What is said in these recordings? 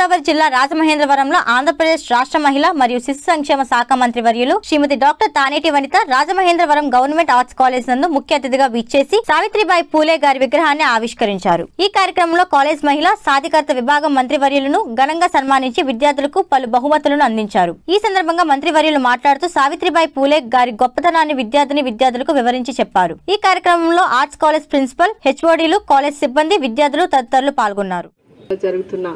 గోదావరి జిల్లా రాజమహేంద్రవరంలో ఆంధ్రప్రదేశ్ రాష్ట్ర మహిళా మరియు శిశు సంక్షేమ శాఖ మంత్రి వర్యులు Shrimati doctor Taneti Vanitha Rajamahendravaram government arts college నందు ముఖ్య అతిథిగా విచ్చేసి సావిత్రిబాయి పూలే గారి విగ్రహాన్ని ఆవిష్కరించారు ఈ కార్యక్రమంలో కాలేజ్ మహిళా సాధికారత విభాగం మంత్రి వర్యులను ఘనంగా సన్మానించి విద్యార్థులకు పలు బహుమతులను అందించారు ఈ సందర్భంగా మంత్రి వర్యులు మాట్లాడుతూ సావిత్రిబాయి పూలే గారి గొప్పతనాన్ని విద్యార్థిని విద్యార్థులకు వివరించి చెప్పారు ఈ కార్యక్రమంలో ఆర్ట్స్ కాలేజ్ ప్రిన్సిపల్ హెచ్ఓడీలు కాలేజ్ సిబ్బంది విద్యార్థులు తదితరులు పాల్గొన్నారు జరుగుతున్న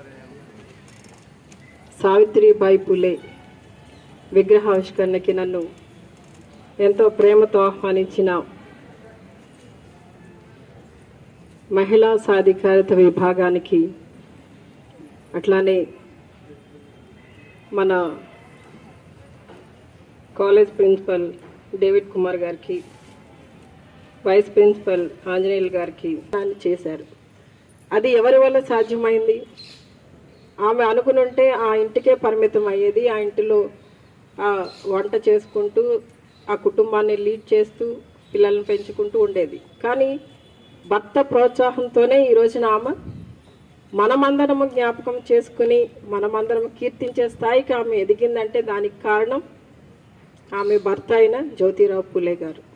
సావిత్రిబాయి పులే విగ్రహావిష్కరణకి నన్ను ఎంతో ప్రేమతో ఆహ్వానించిన మహిళా సాధికారత విభాగానికి అట్లానే మన కాలేజ్ ప్రిన్సిపల్ డేవిడ్ కుమార్ గారికి వైస్ ప్రిన్సిపల్ ఆంజనేయులు గారికి దాన్ని చేశారు అది ఎవరి వల్ల సాధ్యమైంది ఆమె అనుకునుంటే ఆ ఇంటికే పరిమితం అయ్యేది ఆ ఇంటిలో ఆ వంట చేసుకుంటూ ఆ కుటుంబాన్ని లీడ్ చేస్తూ పిల్లల్ని పెంచుకుంటూ ఉండేది కానీ భర్త ప్రోత్సాహంతోనే ఈ రోజున ఆమె మనమందరము జ్ఞాపకం చేసుకుని మనమందరం కీర్తించే స్థాయికి ఆమె ఎదిగిందంటే దానికి కారణం ఆమె భర్త అయిన జ్యోతిరావు పూలే గారు